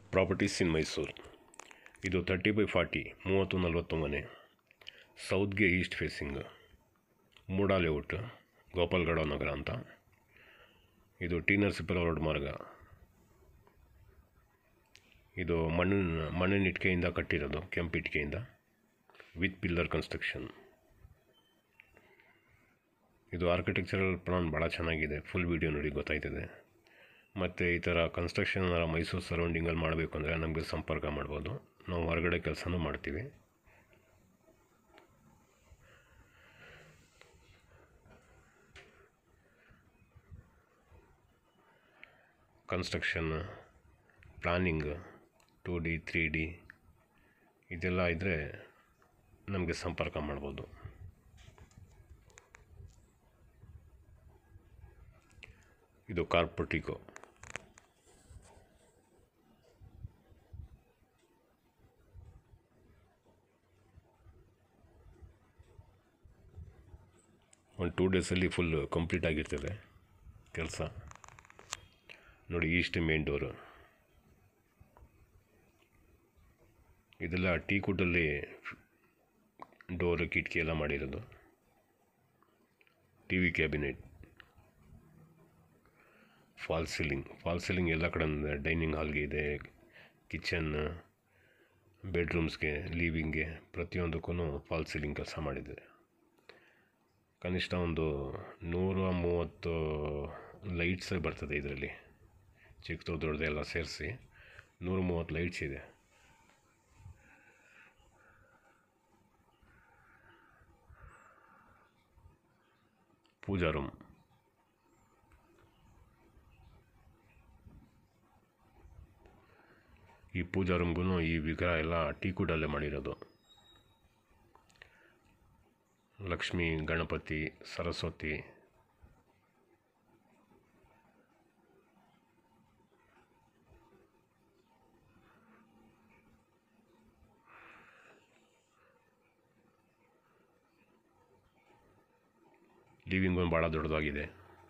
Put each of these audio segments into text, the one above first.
properties ಇನ್ ಮೈಸೂರು ಇದು thirty by forty ಮೂವತ್ತು ನಲವತ್ತು ಮನೆ ಸೌತ್ಗೆ ಈಸ್ಟ್ ಫೇಸಿಂಗ್ ಮೂಡಾ ಲೇಔಟ್ ಗೋಪಾಲ್ಗಡ ನಗರ ಅಂತ ಇದು ಟಿ ನರಸೀಪುರ ರೋಡ್ ಮಾರ್ಗ ಇದು ಮಣ್ಣಿನ ಮಣ್ಣಿನ ಇಟ್ಕೆಯಿಂದ ಕಟ್ಟಿರೋದು ಕೆಂಪು ಇಟ್ಕೆಯಿಂದ ವಿತ್ ಪಿಲ್ಲರ್ ಕನ್ಸ್ಟ್ರಕ್ಷನ್ ಇದು ಆರ್ಕಿಟೆಕ್ಚರಲ್ ಪ್ಲಾನ್ ಭಾಳ ಚೆನ್ನಾಗಿದೆ ಫುಲ್ ವೀಡಿಯೋ ನೋಡಿ ಗೊತ್ತಾಯ್ತದೆ ಮತ್ತು ಈ ಥರ ಕನ್ಸ್ಟ್ರಕ್ಷನ್ ಮೈಸೂರು ಸರೌಂಡಿಂಗಲ್ಲಿ ಮಾಡಬೇಕು ಅಂದರೆ ನಮಗೆ ಸಂಪರ್ಕ ಮಾಡ್ಬೋದು ನಾವು ಹೊರಗಡೆ ಕೆಲಸನೂ ಮಾಡ್ತೀವಿ construction planning two D three D ಇದೆಲ್ಲ ಇದ್ದರೆ ನಮಗೆ ಸಂಪರ್ಕ ಮಾಡ್ಬೋದು ಇದು ಕಾರ್ಪೊಟಿಕೋ ಒಂದು ಟೂ ಡೇಸಲ್ಲಿ ಫುಲ್ ಕಂಪ್ಲೀಟ್ ಆಗಿರ್ತದೆ ಕೆಲಸ ನೋಡಿ ಈಸ್ಟ್ ಮೇನ್ ಡೋರು ಇದೆಲ್ಲ ಟೀ ಕುಡ್ಡಲ್ಲಿ ಡೋರು ಕಿಟಕಿ ಎಲ್ಲ ಮಾಡಿರೋದು T V cabinet fall ceiling fall ceiling ಎಲ್ಲ ಕಡೆ ಡೈನಿಂಗ್ ಹಾಲ್ಗೆ ಇದೆ ಕಿಚನ್ ಬೆಡ್ರೂಮ್ಸ್ಗೆ ಲೀವಿಂಗ್ಗೆ ಪ್ರತಿಯೊಂದಕ್ಕೂ ಫಾಲ್ ಸೀಲಿಂಗ್ ಕೆಲಸ ಮಾಡಿದ್ದಾರೆ ಕನಿಷ್ಠ ಒಂದು ನೂರ ಮೂವತ್ತು ಲೈಟ್ಸ್ ಬರ್ತದೆ ಇದರಲ್ಲಿ ಚಿಕ್ಕದು ದೊಡ್ಡದೆಲ್ಲ ಸೇರಿಸಿ ನೂರ ಮೂವತ್ತು ಲೈಟ್ಸ್ ಇದೆ ಪೂಜಾ ರೂಮ್ ಈ ಪೂಜಾ ರೂಮ್ಗೂ ಈ ವಿಗ್ರಹ ಎಲ್ಲ ಟೀಕುಡಲ್ಲೇ ಮಾಡಿರೋದು ಲಕ್ಷ್ಮಿ ಗಣಪತಿ ಸರಸ್ವತಿ ಲಿವಿಂಗ್ ರೂಮ್ ಭಾಳ ದೊಡ್ಡದಾಗಿದೆ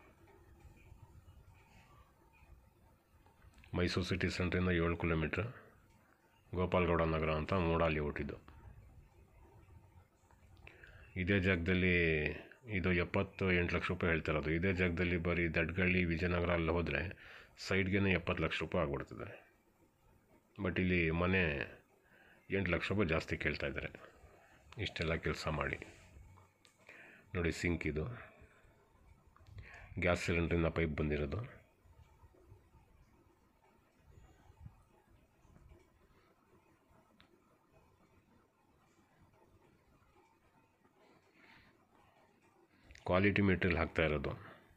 ಮೈಸೂರು ಸಿಟಿ ಸೆಂಟ್ರಿಂದ ಏಳು ಕಿಲೋಮೀಟ್ರ್ ಗೋಪಾಲ್ಗೌಡ ನಗರ ಅಂತ ಮೂಡಾಲಿ ಹುಟ್ಟಿದ್ದು ಇದೇ ಜಾಗದಲ್ಲಿ ಇದು ಎಪ್ಪತ್ತು ಎಂಟು ಲಕ್ಷ ರೂಪಾಯಿ ಹೇಳ್ತಾ ಇರೋದು ಇದೇ ಜಾಗದಲ್ಲಿ ಬರೀ ದಡ್ಗಳ್ಳಿ ವಿಜಯನಗರ ಅಲ್ಲಿ ಹೋದರೆ ಸೈಡ್ಗೆ ಎಪ್ಪತ್ತು ಲಕ್ಷ ರೂಪಾಯಿ ಆಗ್ಬಿಡ್ತದೆ ಬಟ್ ಇಲ್ಲಿ ಮನೆ ಎಂಟು ಲಕ್ಷ ರೂಪಾಯಿ ಜಾಸ್ತಿ ಕೇಳ್ತಾ ಇದ್ದಾರೆ ಇಷ್ಟೆಲ್ಲ ಕೆಲಸ ಮಾಡಿ ನೋಡಿ ಸಿಂಕ್ ಇದು ಗ್ಯಾಸ್ ಸಿಲಿಂಡ್ರಿಂದ ಪೈಪ್ ಬಂದಿರೋದು ಕ್ವಾಲಿಟಿ ಮೆಟೀರಿಯಲ್ ಹಾಕ್ತಾ ಇರೋದು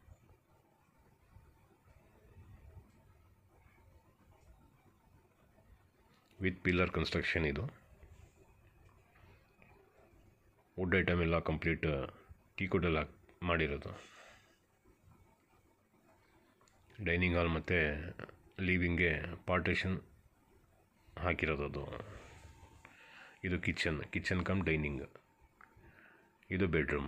ವಿತ್ ಪಿಲ್ಲರ್ ಕನ್ಸ್ಟ್ರಕ್ಷನ್ ಇದು ವುಡ್ ಐಟಮ್ ಎಲ್ಲ ಕಂಪ್ಲೀಟ್ ಟೀಕುಡಲ್ಲಿ ಹಾಕಿ ಮಾಡಿರೋದು ಡೈನಿಂಗ್ ಹಾಲ್ ಮತ್ತು ಲೀವಿಂಗ್ಗೆ ಪಾರ್ಟೇಷನ್ ಹಾಕಿರೋದು ಅದು ಇದು ಕಿಚನ್ ಕಿಚನ್ ಕಮ್ ಡೈನಿಂಗ್ ಇದು ಬೆಡ್ರೂಮ್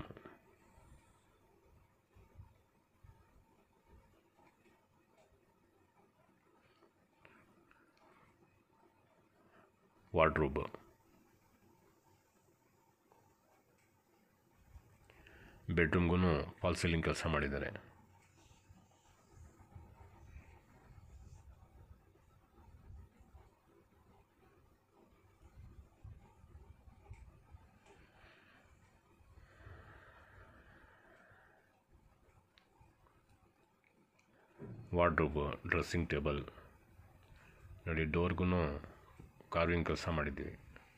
ವಾರ್ಡ್ರೋಬ್ ಬೆಡ್ರೂಮ್ಗೂ ಫಾಲ್ ಸೀಲಿಂಗ್ ಕೆಲಸ ಮಾಡಿದ್ದಾರೆ ವಾರ್ಡ್ರೋಬ್ ಡ್ರೆಸ್ಸಿಂಗ್ ಟೇಬಲ್ ನೋಡಿ ಡೋರ್ಗೂ ಕಾರ್ವಿಂಗ್ ಕೆಲಸ ಮಾಡಿದ್ದೀವಿ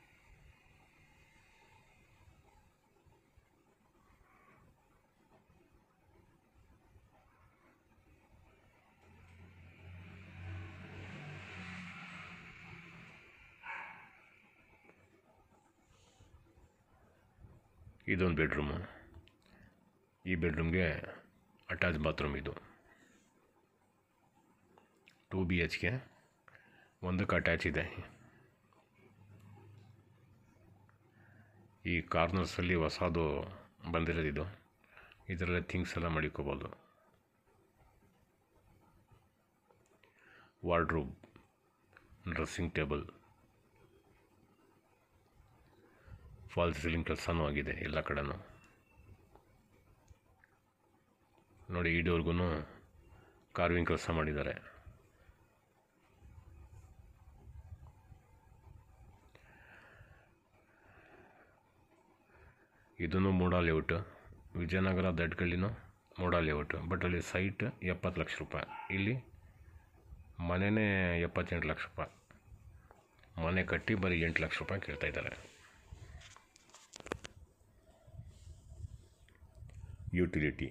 ಇದೊಂದು ಬೆಡ್ರೂಮು ಈ ಬೆಡ್ರೂಮ್ಗೆ ಅಟ್ಯಾಚ್ ಬಾತ್ರೂಮ್ ಇದು ಟೂ ಬಿ ಎಚ್ ಕೆ ಒಂದಕ್ಕೆ ಅಟ್ಯಾಚ್ ಇದೆ ಈ ಕಾರ್ನರ್ಸಲ್ಲಿ ಹೊಸದು ಬಂದಿರೋದು ಇದು ಇದರಲ್ಲೇ ಥಿಂಗ್ಸ್ ಎಲ್ಲ ಮಡಿಕೋಬೋದು wardrobe dressing table fall ceiling ಕೆಲಸನೂ ಆಗಿದೆ ಎಲ್ಲ ಕಡೆನೂ ನೋಡಿ ಈ ಡೋರ್ಗೂ ಕಾರ್ವಿಂಗ್ ಕೆಲಸ ಮಾಡಿದ್ದಾರೆ ಇದನ್ನು ಮೂಡಾ ಲೇಔಟ್ ವಿಜಯನಗರ ದಡ್ಕಳ್ಳಿನೂ ಮೂಡಾ ಲೇಔಟ್ ಬಟ್ ಅಲ್ಲಿ ಸೈಟ್ ಎಪ್ಪತ್ತು ಲಕ್ಷ ರೂಪಾಯಿ ಇಲ್ಲಿ ಮನೆಯೇ ಎಪ್ಪತ್ತೆಂಟು ಲಕ್ಷ ರೂಪಾಯಿ ಮನೆ ಕಟ್ಟಿ ಬರೀ ಎಂಟು ಲಕ್ಷ ರೂಪಾಯಿ ಕೇಳ್ತಾ ಇದ್ದಾರೆ ಯುಟಿಲಿಟಿ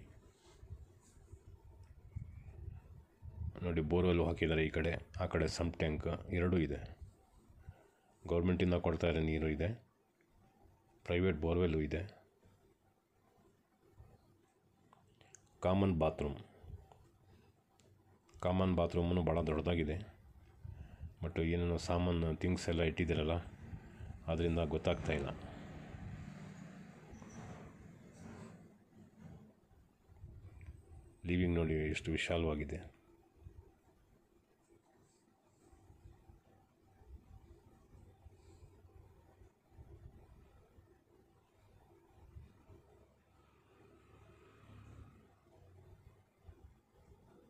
ನೋಡಿ ಬೋರ್ವೆಲ್ ಹಾಕಿದ್ದಾರೆ ಈ ಕಡೆ ಆ ಕಡೆ ಸಮ್ ಟ್ಯಾಂಕ್ ಎರಡೂ ಇದೆ ಗೌರ್ಮೆಂಟಿಂದ ಕೊಡ್ತಾ ಇರೋ ನೀರು ಇದೆ ಪ್ರೈವೇಟ್ ಬೋರ್ವೆಲ್ಲು ಇದೆ ಕಾಮನ್ ಬಾತ್ರೂಮ್ ಕಾಮನ್ ಬಾತ್ರೂಮು ಭಾಳ ದೊಡ್ಡದಾಗಿದೆ ಬಟ್ ಏನೇನೋ ಸಾಮಾನು ಥಿಂಗ್ಸ್ ಎಲ್ಲ ಇಟ್ಟಿದ್ದೀರಲ್ಲ ಅದರಿಂದ ಗೊತ್ತಾಗ್ತಾ ಇಲ್ಲ ಲಿವಿಂಗ್ ನೋಡಿ ಎಷ್ಟು ವಿಶಾಲವಾಗಿದೆ